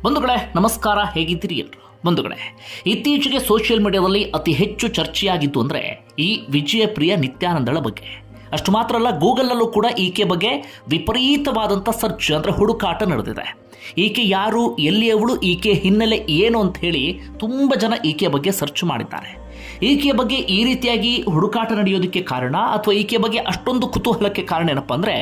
ಬಂಧುಗಳೇ ನಮಸ್ಕಾರ ಹೇಗಿದ್ದೀರಿ ಎಲ್ರು ಬಂಧುಗಳೇ ಇತ್ತೀಚೆಗೆ ಸೋಷಿಯಲ್ ಮೀಡಿಯಾದಲ್ಲಿ ಅತಿ ಹೆಚ್ಚು ಚರ್ಚೆಯಾಗಿದ್ದು ಅಂದರೆ ಈ ವಿಜಯಪ್ರಿಯ ನಿತ್ಯಾನಂದಳ ಬಗ್ಗೆ ಅಷ್ಟು ಮಾತ್ರ ಅಲ್ಲ ಗೂಗಲ್ನಲ್ಲೂ ಕೂಡ ಈಕೆ ಬಗ್ಗೆ ವಿಪರೀತವಾದಂಥ ಸರ್ಚ್ ಅಂದರೆ ಹುಡುಕಾಟ ನಡೆದಿದೆ ಈಕೆ ಯಾರು ಎಲ್ಲಿಯವಳು ಈಕೆ ಹಿನ್ನೆಲೆ ಏನು ಅಂತ ಹೇಳಿ ತುಂಬ ಜನ ಈಕೆಯ ಬಗ್ಗೆ ಸರ್ಚ್ ಮಾಡಿದ್ದಾರೆ ಈಕೆಯ ಬಗ್ಗೆ ಈ ರೀತಿಯಾಗಿ ಹುಡುಕಾಟ ನಡೆಯೋದಕ್ಕೆ ಕಾರಣ ಅಥವಾ ಈಕೆಯ ಬಗ್ಗೆ ಅಷ್ಟೊಂದು ಕುತೂಹಲಕ್ಕೆ ಕಾರಣ ಏನಪ್ಪ ಅಂದರೆ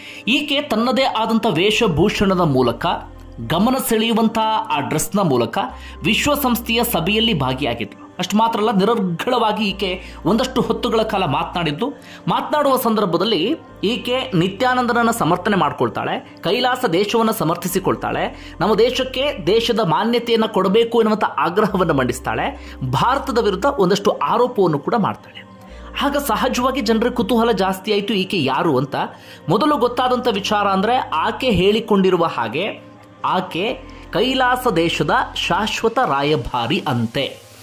ಈಕೆ ತನ್ನದೇ ಆದಂಥ ವೇಷಭೂಷಣದ ಮೂಲಕ ಗಮನ ಸೆಳೆಯುವಂತಹ ಆ ಡ್ರೆಸ್ನ ಮೂಲಕ ವಿಶ್ವಸಂಸ್ಥೆಯ ಸಭೆಯಲ್ಲಿ ಭಾಗಿಯಾಗಿದ್ಲು ಅಷ್ಟು ಮಾತ್ರ ಅಲ್ಲ ನಿರರ್ಗಳವಾಗಿ ಈಕೆ ಒಂದಷ್ಟು ಹೊತ್ತುಗಳ ಕಾಲ ಮಾತನಾಡಿದ್ದು ಮಾತನಾಡುವ ಸಂದರ್ಭದಲ್ಲಿ ಈಕೆ ನಿತ್ಯಾನಂದನನ್ನ ಸಮರ್ಥನೆ ಮಾಡ್ಕೊಳ್ತಾಳೆ ಕೈಲಾಸ ದೇಶವನ್ನು ಸಮರ್ಥಿಸಿಕೊಳ್ತಾಳೆ ನಮ್ಮ ದೇಶಕ್ಕೆ ದೇಶದ ಮಾನ್ಯತೆಯನ್ನು ಕೊಡಬೇಕು ಎನ್ನುವಂಥ ಆಗ್ರಹವನ್ನು ಮಂಡಿಸ್ತಾಳೆ ಭಾರತದ ವಿರುದ್ಧ ಒಂದಷ್ಟು ಆರೋಪವನ್ನು ಕೂಡ ಮಾಡ್ತಾಳೆ ಆಗ ಸಹಜವಾಗಿ ಜನರ ಕುತೂಹಲ ಜಾಸ್ತಿ ಆಯಿತು ಈಕೆ ಯಾರು ಅಂತ ಮೊದಲು ಗೊತ್ತಾದಂಥ ವಿಚಾರ ಅಂದರೆ ಆಕೆ ಹೇಳಿಕೊಂಡಿರುವ ಹಾಗೆ ಆಕೆ ಕೈಲಾಸ ದೇಶದ ಶಾಶ್ವತ ರಾಯಭಾರಿ ಅಂತೆ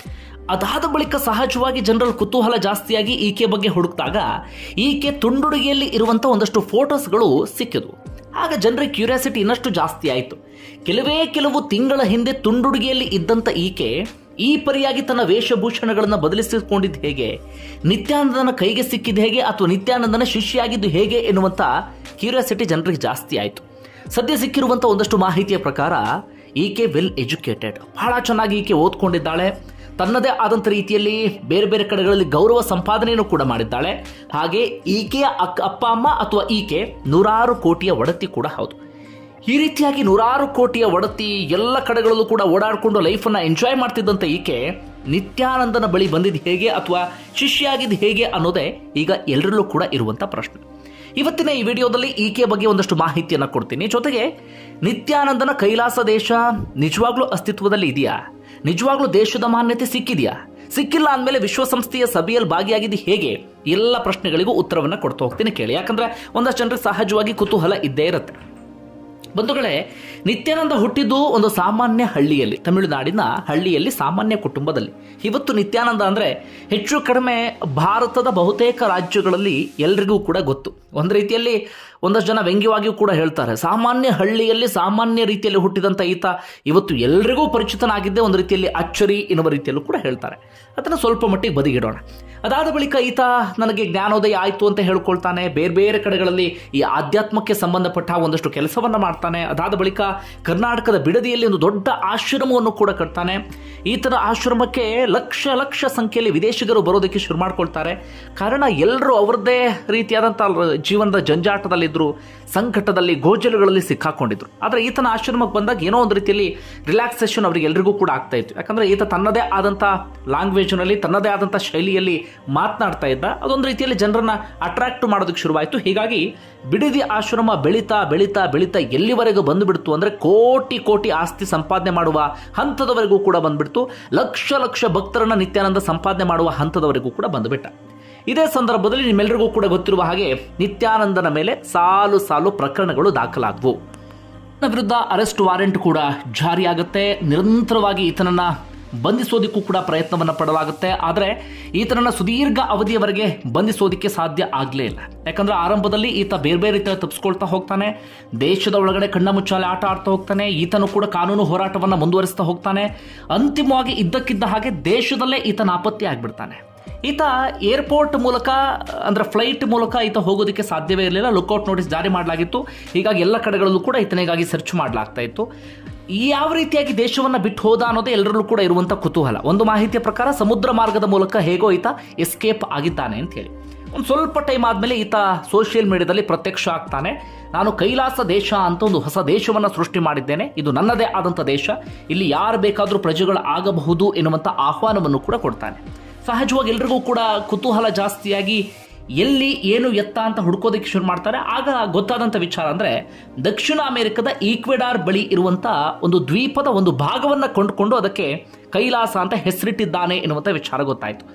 ಅದಾದ ಬಳಿಕ ಸಹಜವಾಗಿ ಜನರ ಕುತೂಹಲ ಜಾಸ್ತಿಯಾಗಿ ಈಕೆ ಬಗ್ಗೆ ಹುಡುಕಿದಾಗ ಈಕೆ ತುಂಡುಡುಗೆಯಲ್ಲಿ ಇರುವಂಥ ಒಂದಷ್ಟು ಫೋಟೋಸ್ಗಳು ಸಿಕ್ಕಿದ್ವು ಆಗ ಜನರಿಗೆ ಕ್ಯೂರಿಯಾಸಿಟಿ ಇನ್ನಷ್ಟು ಜಾಸ್ತಿ ಆಯಿತು ಕೆಲವೇ ಕೆಲವು ತಿಂಗಳ ಹಿಂದೆ ತುಂಡುಡುಗೆಯಲ್ಲಿ ಇದ್ದಂಥ ಈಕೆ ಈ ಪರಿಯಾಗಿ ತನ್ನ ವೇಷಭೂಷಣಗಳನ್ನು ಬದಲಿಸಿಕೊಂಡಿದ್ದು ಹೇಗೆ ನಿತ್ಯಾನಂದನ ಕೈಗೆ ಸಿಕ್ಕಿದ್ದು ಹೇಗೆ ಅಥವಾ ನಿತ್ಯಾನಂದನ ಶಿಷ್ಯಾಗಿದ್ದು ಹೇಗೆ ಎನ್ನುವಂಥ ಕ್ಯೂರಿಯಾಸಿಟಿ ಜನರಿಗೆ ಜಾಸ್ತಿ ಆಯಿತು ಸದ್ಯ ಸಿಕ್ಕಿರುವಂಥ ಒಂದಷ್ಟು ಮಾಹಿತಿಯ ಪ್ರಕಾರ ಈಕೆ ವೆಲ್ ಎಜುಕೇಟೆಡ್ ಬಹಳ ಚೆನ್ನಾಗಿ ಈಕೆ ಓದ್ಕೊಂಡಿದ್ದಾಳೆ ತನ್ನದೇ ಆದಂಥ ರೀತಿಯಲ್ಲಿ ಬೇರೆ ಬೇರೆ ಕಡೆಗಳಲ್ಲಿ ಗೌರವ ಸಂಪಾದನೆಯನ್ನು ಕೂಡ ಮಾಡಿದ್ದಾಳೆ ಹಾಗೆ ಈಕೆಯ ಅಕ್ಕ ಅಪ್ಪ ಅಮ್ಮ ಅಥವಾ ಈಕೆ ನೂರಾರು ಕೋಟಿಯ ಒಡತಿ ಕೂಡ ಹೌದು ಈ ರೀತಿಯಾಗಿ ನೂರಾರು ಕೋಟಿಯ ಒಡತಿ ಎಲ್ಲ ಕಡೆಗಳಲ್ಲೂ ಕೂಡ ಓಡಾಡಿಕೊಂಡು ಲೈಫನ್ನು ಎಂಜಾಯ್ ಮಾಡ್ತಿದ್ದಂಥ ಈಕೆ ನಿತ್ಯಾನಂದನ ಬಳಿ ಬಂದಿದ್ದು ಹೇಗೆ ಅಥವಾ ಶಿಷ್ಯಾಗಿದ್ದು ಹೇಗೆ ಅನ್ನೋದೇ ಈಗ ಎಲ್ಲರಲ್ಲೂ ಕೂಡ ಇರುವಂಥ ಪ್ರಶ್ನೆ ಇವತ್ತಿನ ಈ ವಿಡಿಯೋದಲ್ಲಿ ಈಕೆಯ ಬಗ್ಗೆ ಒಂದಷ್ಟು ಮಾಹಿತಿಯನ್ನು ಕೊಡ್ತೀನಿ ಜೊತೆಗೆ ನಿತ್ಯಾನಂದನ ಕೈಲಾಸ ದೇಶ ನಿಜವಾಗ್ಲೂ ಅಸ್ತಿತ್ವದಲ್ಲಿ ಇದೆಯಾ ನಿಜವಾಗ್ಲೂ ದೇಶದ ಮಾನ್ಯತೆ ಸಿಕ್ಕಿದೆಯಾ ಸಿಕ್ಕಿಲ್ಲ ಅಂದಮೇಲೆ ವಿಶ್ವಸಂಸ್ಥೆಯ ಸಭೆಯಲ್ಲಿ ಭಾಗಿಯಾಗಿದ್ದು ಹೇಗೆ ಎಲ್ಲ ಪ್ರಶ್ನೆಗಳಿಗೂ ಉತ್ತರವನ್ನು ಕೊಡ್ತಾ ಹೋಗ್ತೀನಿ ಕೇಳಿ ಯಾಕಂದ್ರೆ ಒಂದಷ್ಟು ಜನರಿಗೆ ಸಹಜವಾಗಿ ಕುತೂಹಲ ಇದ್ದೇ ಇರುತ್ತೆ ಬಂಧುಗಳೇ ನಿತ್ಯಾನಂದ ಹುಟ್ಟಿದ್ದು ಒಂದು ಸಾಮಾನ್ಯ ಹಳ್ಳಿಯಲ್ಲಿ ತಮಿಳುನಾಡಿನ ಹಳ್ಳಿಯಲ್ಲಿ ಸಾಮಾನ್ಯ ಕುಟುಂಬದಲ್ಲಿ ಇವತ್ತು ನಿತ್ಯಾನಂದ ಅಂದರೆ ಹೆಚ್ಚು ಕಡಿಮೆ ಭಾರತದ ಬಹುತೇಕ ರಾಜ್ಯಗಳಲ್ಲಿ ಎಲ್ರಿಗೂ ಕೂಡ ಗೊತ್ತು ಒಂದು ರೀತಿಯಲ್ಲಿ ಒಂದಷ್ಟು ಜನ ವ್ಯಂಗ್ಯವಾಗಿಯೂ ಕೂಡ ಹೇಳ್ತಾರೆ ಸಾಮಾನ್ಯ ಹಳ್ಳಿಯಲ್ಲಿ ಸಾಮಾನ್ಯ ರೀತಿಯಲ್ಲಿ ಹುಟ್ಟಿದಂಥ ಈತ ಇವತ್ತು ಎಲ್ರಿಗೂ ಪರಿಚಿತನಾಗಿದ್ದೇ ಒಂದು ರೀತಿಯಲ್ಲಿ ಅಚ್ಚರಿ ಎನ್ನುವ ರೀತಿಯಲ್ಲೂ ಕೂಡ ಹೇಳ್ತಾರೆ ಅದನ್ನು ಸ್ವಲ್ಪ ಮಟ್ಟಿಗೆ ಬದಿಗಿಡೋಣ ಅದಾದ ಬಳಿಕ ಈತ ನನಗೆ ಜ್ಞಾನೋದಯ ಆಯಿತು ಅಂತ ಹೇಳ್ಕೊಳ್ತಾನೆ ಬೇರೆ ಬೇರೆ ಕಡೆಗಳಲ್ಲಿ ಈ ಆಧ್ಯಾತ್ಮಕ್ಕೆ ಸಂಬಂಧಪಟ್ಟ ಒಂದಷ್ಟು ಕೆಲಸವನ್ನು ಮಾಡ್ತಾನೆ ಅದಾದ ಬಳಿಕ ಕರ್ನಾಟಕದ ಬಿಡದಿಯಲ್ಲಿ ಒಂದು ದೊಡ್ಡ ಆಶ್ರಮವನ್ನು ಕೂಡ ಕಟ್ತಾನೆ ಈತನ ಆಶ್ರಮಕ್ಕೆ ಲಕ್ಷ ಲಕ್ಷ ಸಂಖ್ಯೆಯಲ್ಲಿ ವಿದೇಶಿಗರು ಬರೋದಕ್ಕೆ ಶುರು ಮಾಡ್ಕೊಳ್ತಾರೆ ಕಾರಣ ಎಲ್ಲರೂ ಅವರದ್ದೇ ರೀತಿಯಾದಂಥ ಜೀವನದ ಜಂಜಾಟದಲ್ಲಿದ್ದರು ಸಂಕಟದಲ್ಲಿ ಗೋಜಲುಗಳಲ್ಲಿ ಸಿಕ್ಕಾಕೊಂಡಿದ್ರು ಆದರೆ ಈತನ ಆಶ್ರಮಕ್ಕೆ ಬಂದಾಗ ಏನೋ ಒಂದು ರೀತಿಯಲ್ಲಿ ರಿಲ್ಯಾಕ್ಸೇಷನ್ ಅವರಿಗೆ ಎಲ್ರಿಗೂ ಕೂಡ ಆಗ್ತಾ ಇತ್ತು ಯಾಕಂದರೆ ಈತ ತನ್ನದೇ ಆದಂಥ ಲ್ಯಾಂಗ್ವೇಜ್ನಲ್ಲಿ ತನ್ನದೇ ಆದಂಥ ಶೈಲಿಯಲ್ಲಿ ಮಾತನಾಡ್ತಾ ಇದ್ದ ಅದೊಂದು ರೀತಿಯಲ್ಲಿ ಜನರನ್ನ ಅಟ್ರಾಕ್ಟ್ ಮಾಡೋದಕ್ಕೆ ಶುರುವಾಯಿತು ಹೀಗಾಗಿ ಬಿಡದಿ ಆಶ್ರಮ ಬೆಳೀತಾ ಬೆಳೀತಾ ಬೆಳೀತಾ ಎಲ್ಲಿವರೆಗೂ ಬಂದುಬಿಡ್ತು ಅಂದರೆ ಕೋಟಿ ಕೋಟಿ ಆಸ್ತಿ ಸಂಪಾದನೆ ಮಾಡುವ ಹಂತದವರೆಗೂ ಕೂಡ ಬಂದ್ಬಿಡ್ತು ಲಕ್ಷ ಲಕ್ಷ ಭಕ್ತರನ್ನ ನಿತ್ಯಾನಂದ ಸಂಪಾದನೆ ಮಾಡುವ ಹಂತದವರೆಗೂ ಕೂಡ ಬಂದುಬಿಟ್ಟ ಇದೇ ಸಂದರ್ಭದಲ್ಲಿ ನಿಮ್ಮೆಲ್ಲರಿಗೂ ಕೂಡ ಗೊತ್ತಿರುವ ಹಾಗೆ ನಿತ್ಯಾನಂದನ ಮೇಲೆ ಸಾಲು ಸಾಲು ಪ್ರಕರಣಗಳು ದಾಖಲಾದವು ವಿರುದ್ಧ ಅರೆಸ್ಟ್ ವಾರೆಂಟ್ ಕೂಡ ಜಾರಿಯಾಗುತ್ತೆ ನಿರಂತರವಾಗಿ ಈತನನ್ನ ಬಂಧಿಸೋದಕ್ಕೂ ಕೂಡ ಪ್ರಯತ್ನವನ್ನು ಪಡಲಾಗುತ್ತೆ ಆದರೆ ಈತನನ್ನ ಸುದೀರ್ಘ ಅವಧಿಯವರೆಗೆ ಬಂಧಿಸೋದಕ್ಕೆ ಸಾಧ್ಯ ಆಗಲೇ ಇಲ್ಲ ಯಾಕಂದ್ರೆ ಆರಂಭದಲ್ಲಿ ಈತ ಬೇರೆ ಬೇರೆ ರೀತಿಯಲ್ಲಿ ತಪ್ಪಿಸ್ಕೊಳ್ತಾ ಹೋಗ್ತಾನೆ ದೇಶದ ಒಳಗಡೆ ಕಣ್ಣ ಮುಚ್ಚಾಲೆ ಆಟ ಆಡ್ತಾ ಹೋಗ್ತಾನೆ ಈತನು ಕೂಡ ಕಾನೂನು ಹೋರಾಟವನ್ನು ಮುಂದುವರಿಸ್ತಾ ಹೋಗ್ತಾನೆ ಅಂತಿಮವಾಗಿ ಇದ್ದಕ್ಕಿದ್ದ ಹಾಗೆ ದೇಶದಲ್ಲೇ ಈತ ನಾಪತ್ತೆ ಆಗ್ಬಿಡ್ತಾನೆ ಈತ ಏರ್ಪೋರ್ಟ್ ಮೂಲಕ ಅಂದ್ರೆ ಫ್ಲೈಟ್ ಮೂಲಕ ಈತ ಹೋಗೋದಕ್ಕೆ ಸಾಧ್ಯವೇ ಇರಲಿಲ್ಲ ಲುಕ್ಔಟ್ ನೋಟಿಸ್ ಜಾರಿ ಮಾಡಲಾಗಿತ್ತು ಹೀಗಾಗಿ ಎಲ್ಲ ಕಡೆಗಳಲ್ಲೂ ಕೂಡ ಈತನಿಗಾಗಿ ಸರ್ಚ್ ಮಾಡಲಾಗ್ತಾ ಇತ್ತು ಯಾವ ರೀತಿಯಾಗಿ ದೇಶವನ್ನು ಬಿಟ್ಟು ಹೋದ ಅನ್ನೋದೇ ಎಲ್ಲರಲ್ಲೂ ಕೂಡ ಇರುವಂಥ ಕುತೂಹಲ ಒಂದು ಮಾಹಿತಿಯ ಪ್ರಕಾರ ಸಮುದ್ರ ಮಾರ್ಗದ ಮೂಲಕ ಹೇಗೋ ಈತ ಎಸ್ಕೇಪ್ ಆಗಿದ್ದಾನೆ ಅಂತ ಹೇಳಿ ಒಂದು ಸ್ವಲ್ಪ ಟೈಮ್ ಆದಮೇಲೆ ಈತ ಸೋಷಿಯಲ್ ಮೀಡಿಯಾದಲ್ಲಿ ಪ್ರತ್ಯಕ್ಷ ಆಗ್ತಾನೆ ನಾನು ಕೈಲಾಸ ದೇಶ ಅಂತ ಒಂದು ಹೊಸ ದೇಶವನ್ನು ಸೃಷ್ಟಿ ಮಾಡಿದ್ದೇನೆ ಇದು ನನ್ನದೇ ಆದಂಥ ದೇಶ ಇಲ್ಲಿ ಯಾರು ಬೇಕಾದರೂ ಪ್ರಜೆಗಳು ಆಗಬಹುದು ಎನ್ನುವಂಥ ಆಹ್ವಾನವನ್ನು ಕೂಡ ಕೊಡ್ತಾನೆ ಸಹಜವಾಗಿ ಎಲ್ರಿಗೂ ಕೂಡ ಕುತೂಹಲ ಜಾಸ್ತಿಯಾಗಿ ಎಲ್ಲಿ ಏನು ಎತ್ತ ಅಂತ ಹುಡ್ಕೋದಕ್ಕೆ ಶುರು ಮಾಡ್ತಾರೆ ಆಗ ಗೊತ್ತಾದಂಥ ವಿಚಾರ ಅಂದರೆ ದಕ್ಷಿಣ ಅಮೆರಿಕದ ಈಕ್ವೆಡಾರ್ ಬಳಿ ಇರುವಂಥ ಒಂದು ದ್ವೀಪದ ಒಂದು ಭಾಗವನ್ನು ಕೊಂಡುಕೊಂಡು ಅದಕ್ಕೆ ಕೈಲಾಸ ಅಂತ ಹೆಸರಿಟ್ಟಿದ್ದಾನೆ ಎನ್ನುವಂಥ ವಿಚಾರ ಗೊತ್ತಾಯಿತು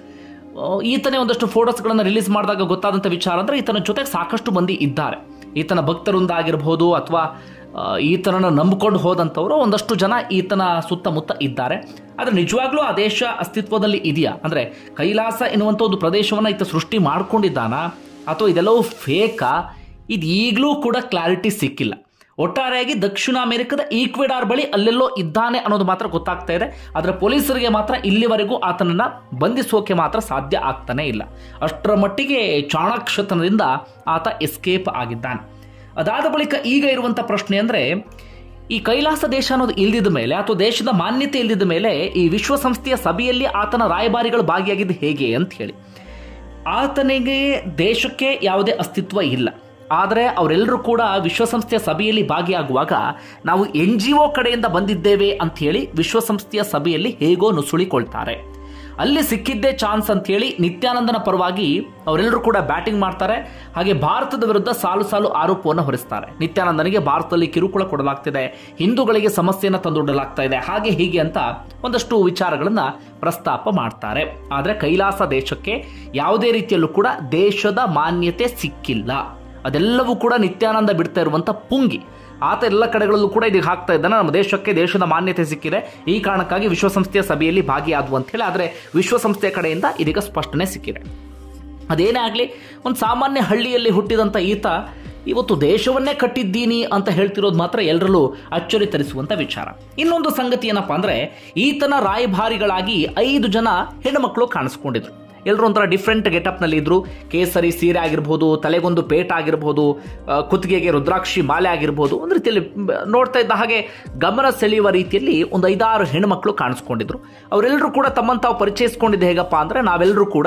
ಈತನೇ ಒಂದಷ್ಟು ಫೋಟೋಸ್ಗಳನ್ನು ರಿಲೀಸ್ ಮಾಡಿದಾಗ ಗೊತ್ತಾದಂಥ ವಿಚಾರ ಅಂದರೆ ಈತನ ಜೊತೆಗೆ ಸಾಕಷ್ಟು ಮಂದಿ ಇದ್ದಾರೆ ಈತನ ಭಕ್ತರಿಂದ ಆಗಿರ್ಬೋದು ಅಥವಾ ಈತನನ್ನು ನಂಬಿಕೊಂಡು ಹೋದಂಥವರು ಒಂದಷ್ಟು ಜನ ಈತನ ಸುತ್ತಮುತ್ತ ಇದ್ದಾರೆ ಆದರೆ ನಿಜವಾಗ್ಲೂ ಆ ದೇಶ ಅಸ್ತಿತ್ವದಲ್ಲಿ ಇದೆಯಾ ಅಂದರೆ ಕೈಲಾಸ ಎನ್ನುವಂಥ ಒಂದು ಪ್ರದೇಶವನ್ನು ಈತ ಸೃಷ್ಟಿ ಮಾಡ್ಕೊಂಡಿದ್ದಾನ ಅಥವಾ ಇದೆಲ್ಲವೂ ಫೇಕಾ ಇದು ಈಗಲೂ ಕೂಡ ಕ್ಲಾರಿಟಿ ಸಿಕ್ಕಿಲ್ಲ ಒಟ್ಟಾರೆಯಾಗಿ ದಕ್ಷಿಣ ಅಮೆರಿಕದ ಈಕ್ವೆಡಾರ್ ಬಳಿ ಅಲ್ಲೆಲ್ಲೋ ಇದ್ದಾನೆ ಅನ್ನೋದು ಮಾತ್ರ ಗೊತ್ತಾಗ್ತಾ ಇದೆ ಆದರೆ ಪೊಲೀಸರಿಗೆ ಮಾತ್ರ ಇಲ್ಲಿವರೆಗೂ ಆತನನ್ನ ಬಂಧಿಸೋಕೆ ಮಾತ್ರ ಸಾಧ್ಯ ಆಗ್ತಾನೆ ಇಲ್ಲ ಅಷ್ಟರ ಮಟ್ಟಿಗೆ ಚಾಣಾಕ್ಷತನದಿಂದ ಆತ ಎಸ್ಕೇಪ್ ಆಗಿದ್ದಾನೆ ಅದಾದ ಬಳಿಕ ಈಗ ಇರುವಂತ ಪ್ರಶ್ನೆ ಅಂದ್ರೆ ಈ ಕೈಲಾಸ ದೇಶ ಅನ್ನೋದು ಇಲ್ದಿದ ಮೇಲೆ ಅಥವಾ ದೇಶದ ಮಾನ್ಯತೆ ಇಲ್ದಿದ ಮೇಲೆ ಈ ವಿಶ್ವಸಂಸ್ಥೆಯ ಸಭೆಯಲ್ಲಿ ಆತನ ರಾಯಭಾರಿಗಳು ಭಾಗಿಯಾಗಿದ್ದು ಹೇಗೆ ಅಂತ ಹೇಳಿ ಆತನಿಗೆ ದೇಶಕ್ಕೆ ಯಾವುದೇ ಅಸ್ತಿತ್ವ ಇಲ್ಲ ಆದರೆ ಅವರೆಲ್ಲರೂ ಕೂಡ ವಿಶ್ವಸಂಸ್ಥೆಯ ಸಭೆಯಲ್ಲಿ ಭಾಗಿಯಾಗುವಾಗ ನಾವು ಎನ್ ಜಿ ಒ ಕಡೆಯಿಂದ ಬಂದಿದ್ದೇವೆ ಅಂತ ಹೇಳಿ ವಿಶ್ವಸಂಸ್ಥೆಯ ಸಭೆಯಲ್ಲಿ ಹೇಗೋ ನುಸುಳಿಕೊಳ್ತಾರೆ ಅಲ್ಲಿ ಸಿಕ್ಕಿದ್ದೇ ಚಾನ್ಸ್ ಅಂತ ಹೇಳಿ ನಿತ್ಯಾನಂದನ ಪರವಾಗಿ ಅವರೆಲ್ಲರೂ ಕೂಡ ಬ್ಯಾಟಿಂಗ್ ಮಾಡ್ತಾರೆ ಹಾಗೆ ಭಾರತದ ವಿರುದ್ಧ ಸಾಲು ಸಾಲು ಆರೋಪವನ್ನು ಹೊರಿಸ್ತಾರೆ ನಿತ್ಯಾನಂದನಿಗೆ ಭಾರತದಲ್ಲಿ ಕಿರುಕುಳ ಕೊಡಲಾಗ್ತಿದೆ ಹಿಂದೂಗಳಿಗೆ ಸಮಸ್ಯೆಯನ್ನು ತಂದೊಡ್ಡಲಾಗ್ತಾ ಇದೆ ಹಾಗೆ ಹೀಗೆ ಅಂತ ಒಂದಷ್ಟು ವಿಚಾರಗಳನ್ನ ಪ್ರಸ್ತಾಪ ಮಾಡ್ತಾರೆ ಆದರೆ ಕೈಲಾಸ ದೇಶಕ್ಕೆ ಯಾವುದೇ ರೀತಿಯಲ್ಲೂ ಕೂಡ ದೇಶದ ಮಾನ್ಯತೆ ಸಿಕ್ಕಿಲ್ಲ ಅದೆಲ್ಲವೂ ಕೂಡ ನಿತ್ಯಾನಂದ ಬಿಡ್ತಾ ಇರುವಂತ ಪುಂಗಿ ಆತ ಎಲ್ಲ ಕಡೆಗಳಲ್ಲೂ ಕೂಡ ಇದೀಗ ಹಾಕ್ತಾ ಇದ್ದಾನೆ ನಮ್ಮ ದೇಶಕ್ಕೆ ದೇಶದ ಮಾನ್ಯತೆ ಸಿಕ್ಕಿದೆ ಈ ಕಾರಣಕ್ಕಾಗಿ ವಿಶ್ವಸಂಸ್ಥೆಯ ಸಭೆಯಲ್ಲಿ ಭಾಗಿಯಾದವು ಅಂತ ಹೇಳಿ ಆದರೆ ವಿಶ್ವಸಂಸ್ಥೆಯ ಕಡೆಯಿಂದ ಇದೀಗ ಸ್ಪಷ್ಟನೆ ಸಿಕ್ಕಿದೆ ಅದೇನೇ ಆಗಲಿ ಒಂದು ಸಾಮಾನ್ಯ ಹಳ್ಳಿಯಲ್ಲಿ ಹುಟ್ಟಿದಂಥ ಈತ ಇವತ್ತು ದೇಶವನ್ನೇ ಕಟ್ಟಿದ್ದೀನಿ ಅಂತ ಹೇಳ್ತಿರೋದು ಮಾತ್ರ ಎಲ್ಲರಲ್ಲೂ ಅಚ್ಚರಿ ತರಿಸುವಂತ ವಿಚಾರ ಇನ್ನೊಂದು ಸಂಗತಿ ಏನಪ್ಪಾ ಅಂದ್ರೆ ಈತನ ರಾಯಭಾರಿಗಳಾಗಿ ಐದು ಜನ ಹೆಣ್ಣುಮಕ್ಕಳು ಕಾಣಿಸ್ಕೊಂಡಿದ್ರು ಎಲ್ಲರೂ ಒಂಥರ ಡಿಫ್ರೆಂಟ್ ಗೆಟಪ್ನಲ್ಲಿ ಇದ್ರು ಕೇಸರಿ ಸೀರೆ ಆಗಿರ್ಬೋದು ತಲೆಗೊಂದು ಪೇಟ ಆಗಿರ್ಬೋದು ಆ, ಕುತ್ತಿಗೆಗೆ ರುದ್ರಾಕ್ಷಿ ಮಾಲೆ ಆಗಿರ್ಬೋದು ಒಂದು ರೀತಿಯಲ್ಲಿ ಮ್, ನೋಡ್ತಾ ಇದ್ದ ಹಾಗೆ ಗಮನ ಸೆಳೆಯುವ ರೀತಿಯಲ್ಲಿ ಒಂದು ಐದಾರು ಹೆಣ್ಮಕ್ಳು ಕಾಣಿಸ್ಕೊಂಡಿದ್ರು ಅವರೆಲ್ಲರೂ ಕೂಡ ತಮ್ಮನ್ನು ತಾವು ಪರಿಚಯಿಸ್ಕೊಂಡಿದ್ದು ಹೇಗಪ್ಪ ಅಂದ್ರೆ ನಾವೆಲ್ಲರೂ ಕೂಡ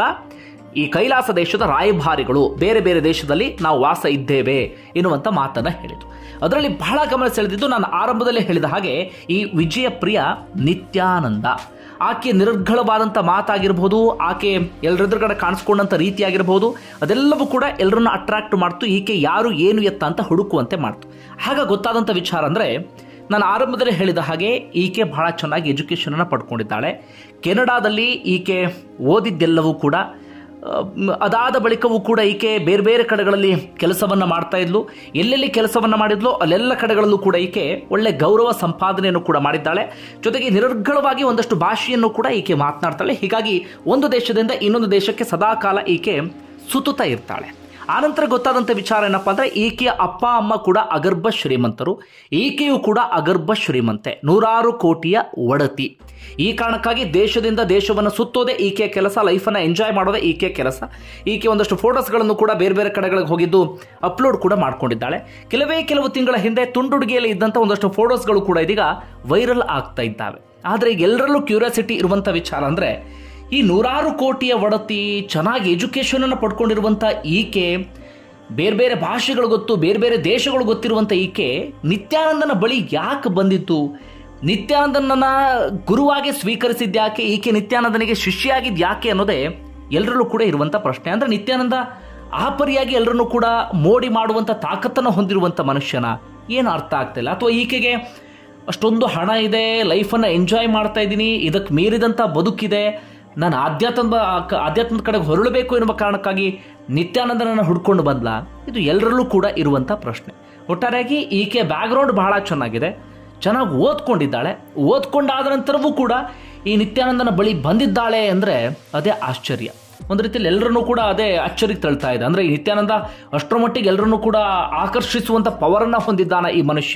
ಈ ಕೈಲಾಸ ದೇಶದ ರಾಯಭಾರಿಗಳು ಬೇರೆ ಬೇರೆ ದೇಶದಲ್ಲಿ ನಾವು ವಾಸ ಇದ್ದೇವೆ ಎನ್ನುವಂತ ಮಾತನ್ನ ಹೇಳಿದ್ರು ಅದರಲ್ಲಿ ಬಹಳ ಗಮನ ಸೆಳೆದಿದ್ದು ನಾನು ಆರಂಭದಲ್ಲೇ ಹೇಳಿದ ಹಾಗೆ ಈ ವಿಜಯಪ್ರಿಯ ನಿತ್ಯಾನಂದ ಆಕೆ ನಿರ್ಘಳವಾದಂಥ ಮಾತಾಗಿರ್ಬೋದು ಆಕೆ ಎಲ್ಲರೆದುರುಗಡೆ ಕಾಣಿಸ್ಕೊಂಡಂಥ ರೀತಿ ಆಗಿರ್ಬೋದು ಅದೆಲ್ಲವೂ ಕೂಡ ಎಲ್ಲರನ್ನ ಅಟ್ರಾಕ್ಟ್ ಮಾಡ್ತು ಈಕೆ ಯಾರು ಏನು ಎತ್ತ ಅಂತ ಹುಡುಕುವಂತೆ ಮಾಡ್ತು ಆಗ ಗೊತ್ತಾದಂಥ ವಿಚಾರ ಅಂದರೆ ನಾನು ಆರಂಭದಲ್ಲಿ ಹೇಳಿದ ಹಾಗೆ ಈಕೆ ಬಹಳ ಚೆನ್ನಾಗಿ ಎಜುಕೇಷನ್ ಅನ್ನು ಪಡ್ಕೊಂಡಿದ್ದಾಳೆ ಕೆನಡಾದಲ್ಲಿ ಈಕೆ ಓದಿದ್ದೆಲ್ಲವೂ ಕೂಡ ಆ, ಮ್, ಅದಾದ ಬಳಿಕವೂ ಕೂಡ ಈಕೆ ಬೇರೆ ಬೇರೆ ಕಡೆಗಳಲ್ಲಿ ಕೆಲಸವನ್ನ ಮಾಡ್ತಾ ಇದ್ಲು ಎಲ್ಲೆಲ್ಲಿ ಕೆಲಸವನ್ನ ಮಾಡಿದ್ಲು ಅಲ್ಲೆಲ್ಲ ಕಡೆಗಳಲ್ಲೂ ಕೂಡ ಈಕೆ ಒಳ್ಳೆ ಗೌರವ ಸಂಪಾದನೆಯನ್ನು ಕೂಡ ಮಾಡಿದ್ದಾಳೆ ಜೊತೆಗೆ ನಿರರ್ಗಳವಾಗಿ ಒಂದಷ್ಟು ಭಾಷೆಯನ್ನು ಕೂಡ ಈಕೆ ಮಾತನಾಡ್ತಾಳೆ ಹೀಗಾಗಿ ಒಂದು ದೇಶದಿಂದ ಇನ್ನೊಂದು ದೇಶಕ್ಕೆ ಸದಾಕಾಲ ಈಕೆ ಸುತ್ತುತ್ತಾ ಇರ್ತಾಳೆ ಆನಂತರ ಗೊತ್ತಾದಂಥ ವಿಚಾರ ಏನಪ್ಪಾ ಅಂದ್ರೆ ಈಕೆಯ ಅಪ್ಪ ಅಮ್ಮ ಕೂಡ ಅಗರ್ಭ ಶ್ರೀಮಂತರು ಈಕೆಯೂ ಕೂಡ ಅಗರ್ಭ ಶ್ರೀಮಂತೆ ನೂರಾರು ಕೋಟಿಯ ಒಡತಿ ಈ ಕಾರಣಕ್ಕಾಗಿ ದೇಶದಿಂದ ದೇಶವನ್ನು ಸುತ್ತೋದೇ ಈಕೆಯ ಕೆಲಸ ಲೈಫನ್ನು ಎಂಜಾಯ್ ಮಾಡೋದೇ ಈಕೆಯ ಕೆಲಸ ಈಕೆ ಒಂದಷ್ಟು ಫೋಟೋಸ್ಗಳನ್ನು ಕೂಡ ಬೇರೆ ಬೇರೆ ಕಡೆಗಳಿಗೆ ಹೋಗಿದ್ದು ಅಪ್ಲೋಡ್ ಕೂಡ ಮಾಡ್ಕೊಂಡಿದ್ದಾಳೆ ಕೆಲವೇ ಕೆಲವು ತಿಂಗಳ ಹಿಂದೆ ತುಂಡುಡುಗೆಯಲ್ಲಿ ಇದ್ದಂಥ ಒಂದಷ್ಟು ಫೋಟೋಸ್ಗಳು ಕೂಡ ಇದೀಗ ವೈರಲ್ ಆಗ್ತಾ ಇದ್ದಾವೆ ಆದರೆ ಈಗ ಎಲ್ಲರಲ್ಲೂ ಕ್ಯೂರಿಯಾಸಿಟಿ ಇರುವಂಥ ವಿಚಾರ ಅಂದರೆ ಈ ನೂರಾರು ಕೋಟಿಯ ಒಡತಿ ಚೆನ್ನಾಗಿ ಎಜುಕೇಷನ್ ಅನ್ನು ಪಡ್ಕೊಂಡಿರುವಂಥ ಈಕೆ ಬೇರೆ ಬೇರೆ ಭಾಷೆಗಳು ಗೊತ್ತು ಬೇರೆ ಬೇರೆ ದೇಶಗಳು ಗೊತ್ತಿರುವಂಥ ಈಕೆ ನಿತ್ಯಾನಂದನ ಬಳಿ ಯಾಕೆ ಬಂದಿತ್ತು ನಿತ್ಯಾನಂದನನ್ನ ಗುರುವಾಗಿ ಸ್ವೀಕರಿಸಿದ್ಯಾಕೆ ಈಕೆ ನಿತ್ಯಾನಂದನಿಗೆ ಶಿಷ್ಯಾಗಿದ್ದು ಯಾಕೆ ಅನ್ನೋದೇ ಎಲ್ಲರಲ್ಲೂ ಕೂಡ ಇರುವಂಥ ಪ್ರಶ್ನೆ ಅಂದ್ರೆ ನಿತ್ಯಾನಂದ ಆ ಪರಿಯಾಗಿ ಎಲ್ಲರನ್ನೂ ಕೂಡ ಮೋಡಿ ಮಾಡುವಂಥ ತಾಕತ್ತನ್ನು ಹೊಂದಿರುವಂಥ ಮನುಷ್ಯನ ಏನು ಅರ್ಥ ಆಗ್ತಿಲ್ಲ ಅಥವಾ ಈಕೆಗೆ ಅಷ್ಟೊಂದು ಹಣ ಇದೆ ಲೈಫನ್ನು ಎಂಜಾಯ್ ಮಾಡ್ತಾ ಇದ್ದೀನಿ ಇದಕ್ಕೆ ಮೀರಿದಂಥ ಬದುಕಿದೆ ನಾನು ಆಧ್ಯಾತ್ಮದ ಆಧ್ಯಾತ್ಮದ ಕಡೆಗೆ ಹೊರಳಬೇಕು ಎನ್ನುವ ಕಾರಣಕ್ಕಾಗಿ ನಿತ್ಯಾನಂದನನ್ನು ಹುಡ್ಕೊಂಡು ಬಂದ್ಲ ಇದು ಎಲ್ಲರಲ್ಲೂ ಕೂಡ ಇರುವಂಥ ಪ್ರಶ್ನೆ ಒಟ್ಟಾರೆಯಾಗಿ ಈಕೆ ಬ್ಯಾಕ್ಗ್ರೌಂಡ್ ಬಹಳ ಚೆನ್ನಾಗಿದೆ ಚೆನ್ನಾಗಿ ಓದ್ಕೊಂಡಿದ್ದಾಳೆ ಓದ್ಕೊಂಡಾದ ನಂತರವೂ ಕೂಡ ಈ ನಿತ್ಯಾನಂದನ ಬಳಿ ಬಂದಿದ್ದಾಳೆ ಅಂದರೆ ಅದೇ ಆಶ್ಚರ್ಯ ಒಂದು ರೀತಿಯಲ್ಲಿ ಎಲ್ಲರನ್ನೂ ಕೂಡ ಅದೇ ಅಚ್ಚರಿಗೆ ತಳ್ತಾ ಇದೆ ಅಂದರೆ ಈ ನಿತ್ಯಾನಂದ ಅಷ್ಟರ ಮಟ್ಟಿಗೆ ಎಲ್ಲರನ್ನೂ ಕೂಡ ಆಕರ್ಷಿಸುವಂಥ ಪವರನ್ನು ಹೊಂದಿದ್ದಾನ ಈ ಮನುಷ್ಯ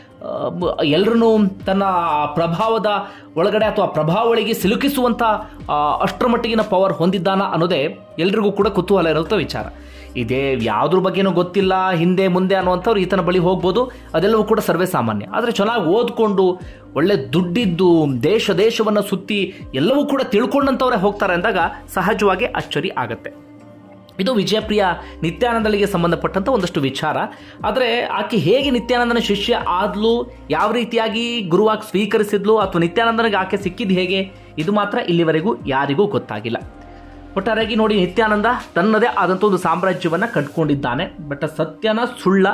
ಎಲ್ಲರನ್ನೂ ತನ್ನ ಪ್ರಭಾವದ ಒಳಗಡೆ ಅಥವಾ ಪ್ರಭಾವಳಿಗೆ ಸಿಲುಕಿಸುವಂಥ ಆ, ಅಷ್ಟರ ಮಟ್ಟಿಗಿನ ಪವರ್ ಹೊಂದಿದ್ದಾನ ಅನ್ನೋದೇ ಎಲ್ರಿಗೂ ಕೂಡ ಕುತೂಹಲ ಇರುವಂಥ ವಿಚಾರ ಇದೇ ಯಾವುದ್ರ ಬಗ್ಗೆನೂ ಗೊತ್ತಿಲ್ಲ ಹಿಂದೆ ಮುಂದೆ ಅನ್ನುವಂಥವ್ರು ಈತನ ಬಳಿ ಹೋಗ್ಬೋದು ಅದೆಲ್ಲವೂ ಕೂಡ ಸರ್ವೇ ಸಾಮಾನ್ಯ ಆದರೆ ಚೆನ್ನಾಗಿ ಓದ್ಕೊಂಡು ಒಳ್ಳೆ ದುಡ್ಡಿದ್ದು ದೇಶ ದೇಶವನ್ನು ಸುತ್ತಿ ಎಲ್ಲವೂ ಕೂಡ ತಿಳ್ಕೊಂಡಂಥವ್ರೆ ಹೋಗ್ತಾರೆ ಅಂದಾಗ ಸಹಜವಾಗಿ ಅಚ್ಚರಿ ಆಗತ್ತೆ ಇದು ವಿಜಯಪ್ರಿಯ ನಿತ್ಯಾನಂದನಿಗೆ ಸಂಬಂಧಪಟ್ಟಂತ ಒಂದಷ್ಟು ವಿಚಾರ ಆದರೆ ಆಕೆ ಹೇಗೆ ನಿತ್ಯಾನಂದನ ಶಿಷ್ಯ ಆದ್ಲು ಯಾವ ರೀತಿಯಾಗಿ ಗುರುವಾಗಿ ಸ್ವೀಕರಿಸಿದ್ಲು ಅಥವಾ ನಿತ್ಯಾನಂದನಿಗೆ ಆಕೆ ಸಿಕ್ಕಿದ್ದು ಹೇಗೆ ಇದು ಮಾತ್ರ ಇಲ್ಲಿವರೆಗೂ ಯಾರಿಗೂ ಗೊತ್ತಾಗಿಲ್ಲ ಒಟ್ಟಾರೆಯಾಗಿ ನೋಡಿ ನಿತ್ಯಾನಂದ ತನ್ನದೇ ಆದಂಥ ಒಂದು ಸಾಮ್ರಾಜ್ಯವನ್ನ ಕಟ್ಕೊಂಡಿದ್ದಾನೆ ಬಟ್ ಸತ್ಯನ ಸುಳ್ಳ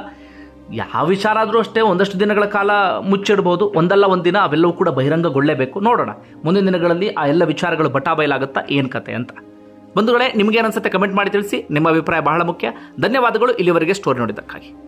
ಯಾವ ವಿಚಾರ ಆದರೂ ಅಷ್ಟೇ ಒಂದಷ್ಟು ದಿನಗಳ ಕಾಲ ಮುಚ್ಚಿಡ್ಬೋದು ಒಂದಲ್ಲ ಒಂದಿನ ಅವೆಲ್ಲವೂ ಕೂಡ ಬಹಿರಂಗಗೊಳ್ಳಲೇಬೇಕು ನೋಡೋಣ ಮುಂದಿನ ದಿನಗಳಲ್ಲಿ ಆ ಎಲ್ಲ ವಿಚಾರಗಳು ಬಟಾ ಬಯಲಾಗುತ್ತಾ ಏನು ಕತೆ ಅಂತ ಬಂಧುಗಳೇ ನಿಮ್ಗೆ ಅನ್ಸುತ್ತೆ ಕಮೆಂಟ್ ಮಾಡಿ ತಿಳಿಸಿ ನಿಮ್ಮ ಅಭಿಪ್ರಾಯ ಬಹಳ ಮುಖ್ಯ ಧನ್ಯವಾದಗಳು ಇಲ್ಲಿವರೆಗೆ ಸ್ಟೋರಿ ನೋಡಿದ್ದಕ್ಕಾಗಿ